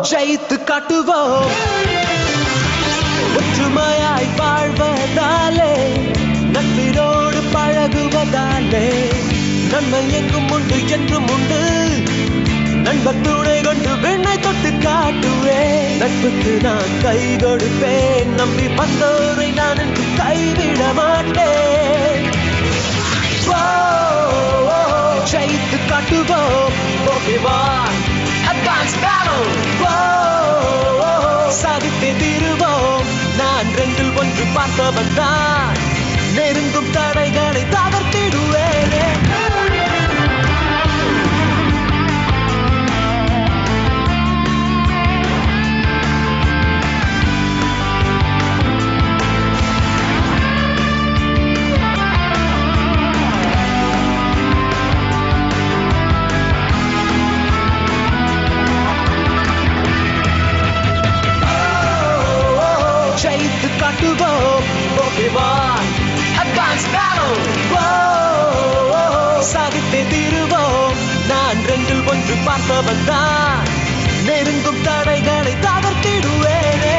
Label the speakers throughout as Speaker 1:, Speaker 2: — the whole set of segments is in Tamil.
Speaker 1: ஜெயித்து காட்டுவோம் ஒற்றுமையாய் வாழ்வதாலே நட்பினோடு பழகுவதாலே நன்மை எங்கும் உண்டு என்றும் உண்டு நண்பர் துணை கொண்டு விண்ணை தொட்டு காட்டுவேன் நட்புக்கு நான் கை கொடுப்பேன் நம்பி வந்தோரை நான் என்று கைவிட மாட்டேன் Whoa, ஜெயித்து காட்டுவோம் ஓகேவா அட்வான்ஸ் பேனல் சாதித்தே தீருவோம் நான் ரெண்டில் ஒன்று பார்த்தவன் தான் நெருங்கும் தடைகளை தகர்த்திடுவேனே ஜெயித்து காட்டுவோம் ஓகேவா அட்வான்ஸ் பேனல் சாதித்தே தீருவோம் நான் ரெண்டில் ஒன்று பார்த்தவன் தான் நெருங்கும் தடைகளை தகர்த்திடுவேனே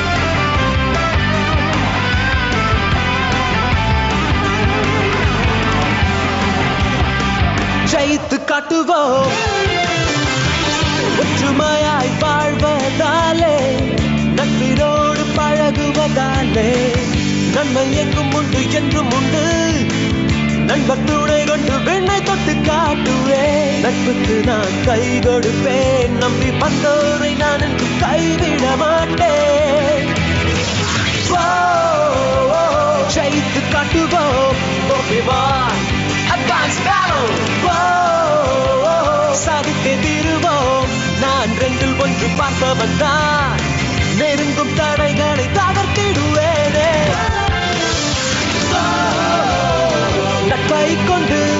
Speaker 1: ஜெயித்து காட்டுவோம் ஒற்றுமையாய் வாழ்வதாலே நட்பினோடு பழகுவதாலே நன்மை எங்கும் உண்டு என்றும் உண்டு நண்பர் துணை கொண்டு விண்ணை தொட்டு காட்டுவேன் நட்புக்கு நான் கை கொடுப்பேன் நம்பி வந்தோரை நான் என்று கைவிட மாட்டேன் Whoa, ஜெயித்து காட்டுவோம் ஓகேவா அட்வான்ஸ் பேனல் சாதித்தே தீருவோம் நான் ரெண்டில் ஒன்று பார்த்தவன் தான் நெருங்கும் தடைகளை தகர்த்திடுவேனே நட்பை கொண்டு